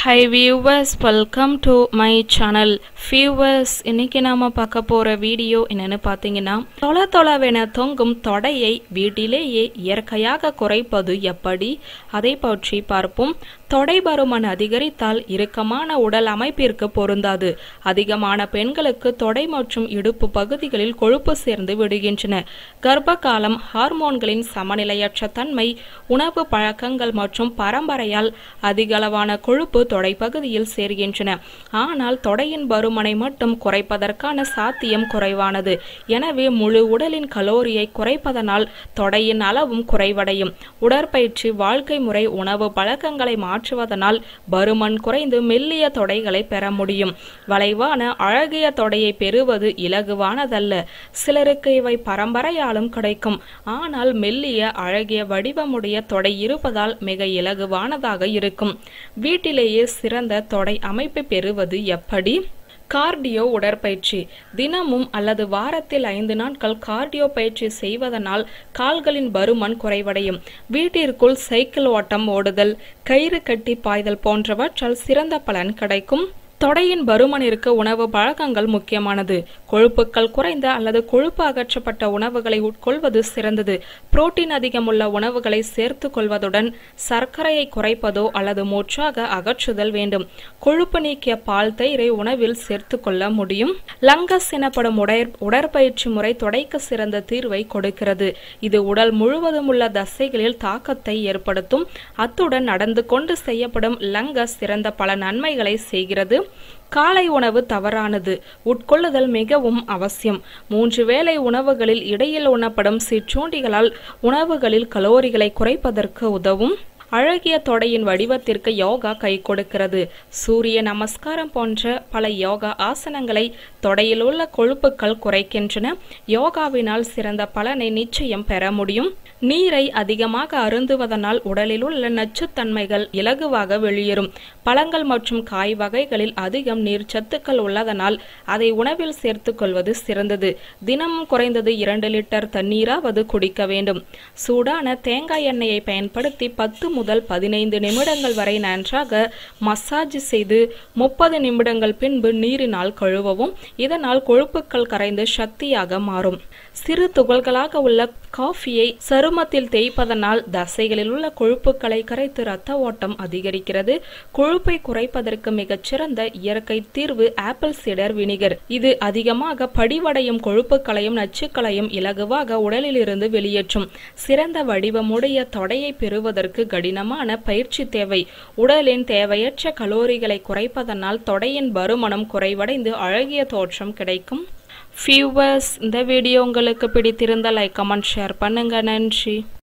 high viewers welcome to my channel viewers இன்னைக்கு நாம பார்க்க போற வீடியோ என்னன்னு பார்த்தீங்கன்னா தொலை தொலைவென தொங்கும் தொடையை வீட்டிலேயே இயற்கையாக குறைப்பது எப்படி அதை பற்றி பார்ப்போம் தொடை பருமன் அதிகரித்தால் இறுக்கமான உடல் அமைப்பிற்கு பொருந்தாது அதிகமான பெண்களுக்கு தொடை மற்றும் இடுப்பு பகுதிகளில் கொழுப்பு சேர்ந்து விடுகின்றன கர்ப்ப காலம் ஹார்மோன்களின் சமநிலையற்ற தன்மை உணவு பழக்கங்கள் மற்றும் பரம்பரையால் அதிகளவான கொழுப்பு தொடை பகுதியில் சேர்கின்றன ஆனால் தொடையின் பருமனை மட்டும் குறைப்பதற்கான சாத்தியம் குறைவானது எனவே முழு உடலின் கலோரியை குறைப்பதனால் தொடையின் அளவும் குறைவடையும் உடற்பயிற்சி வாழ்க்கை முறை உணவு பழக்கங்களை மாற்றுவதனால் பருமன் குறைந்து மெல்லிய தொடைகளை பெற முடியும் வளைவான அழகிய தொடையை பெறுவது இலகுவானதல்ல சிலருக்கு இவை பரம்பரையாலும் கிடைக்கும் ஆனால் மெல்லிய அழகிய வடிவமுடைய தொடை இருப்பதால் மிக இலகுவானதாக இருக்கும் வீட்டிலேயே சிறந்த தொடை அமைப்பை பெறுவது எப்படி கார்டியோ உடற்பயிற்சி தினமும் அல்லது வாரத்தில் ஐந்து நாட்கள் கார்டியோ பயிற்சி செய்வதனால் கால்களின் பருமன் குறைவடையும் வீட்டிற்குள் சைக்கிள் ஓட்டம் ஓடுதல் கயிறு கட்டி பாய்தல் போன்றவற்றால் சிறந்த பலன் கிடைக்கும் தொடையின் பருமனிற்கு உணவு பழக்கங்கள் முக்கியமானது கொழுப்புக்கள் குறைந்த அல்லது கொழுப்பு அகற்றப்பட்ட உணவுகளை உட்கொள்வது சிறந்தது புரோட்டீன் அதிகமுள்ள உணவுகளை சேர்த்து கொள்வதுடன் சர்க்கரையை குறைப்பதோ அல்லது முற்றாக அகற்றுதல் வேண்டும் கொழுப்பு நீக்கிய பால் தயிரை உணவில் சேர்த்து கொள்ள முடியும் லங்கஸ் எனப்படும் உடற் உடற்பயிற்சி முறை தொடைக்கு சிறந்த தீர்வை கொடுக்கிறது இது உடல் முழுவதும் உள்ள தசைகளில் தாக்கத்தை ஏற்படுத்தும் அத்துடன் நடந்து கொண்டு செய்யப்படும் லங்கஸ் சிறந்த பல நன்மைகளை செய்கிறது காலை உணவு தவறானது உட்கொள்ளுதல் மிகவும் அவசியம் மூன்று வேளை உணவுகளில் இடையில் உண்ணப்படும் சிற்றூண்டிகளால் உணவுகளில் கலோரிகளை குறைப்பதற்கு உதவும் அழகிய தொடையின் வடிவத்திற்கு யோகா கை கொடுக்கிறது சூரிய நமஸ்காரம் போன்ற பல யோகா ஆசனங்களை தொடையில் உள்ள கொழுப்புக்கள் குறைக்கின்றன யோகாவினால் சிறந்த பலனை நிச்சயம் பெற முடியும் நீரை அதிகமாக அருந்துவதனால் உடலில் உள்ள நச்சுத்தன்மைகள் இலகுவாக வெளியேறும் பழங்கள் மற்றும் காய் வகைகளில் அதிகம் நீர் சத்துக்கள் உள்ளதனால் அதை உணவில் சேர்த்து கொள்வது சிறந்தது தினமும் குறைந்தது இரண்டு லிட்டர் தண்ணீராவது குடிக்க வேண்டும் சூடான தேங்காய் எண்ணெயை பயன்படுத்தி பத்து முதல் பதினைந்து நிமிடங்கள் வரை நன்றாக மசாஜ் செய்து முப்பது நிமிடங்கள் பின்பு நீரினால் கழுவவும் இதனால் கொழுப்புக்கள் கரைந்து சக்தியாக மாறும் சிறு துகள்களாக உள்ள காஃபியை சருமத்தில் தேய்ப்பதனால் தசைகளில் உள்ள கொழுப்புக்களை கரைத்து இரத்த ஓட்டம் அதிகரிக்கிறது கொழுப்பை குறைப்பதற்கு மிகச்சிறந்த இயற்கை தீர்வு ஆப்பிள் சிடர் வினிகர் இது அதிகமாக படிவடையும் கொழுப்புகளையும் நச்சுக்களையும் இலகுவாக உடலிலிருந்து வெளியேற்றும் சிறந்த வடிவமுடைய தொடையை பெறுவதற்கு கடினமான பயிற்சி தேவை உடலின் தேவையற்ற கலோரிகளை குறைப்பதனால் தொடையின் பருமனம் குறைவடைந்து அழகிய தோற்றம் கிடைக்கும் வியூவர்ஸ் இந்த வீடியோ உங்களுக்கு பிடித்திருந்தால் லைக் கமெண்ட் ஷேர் பண்ணுங்க நன்றி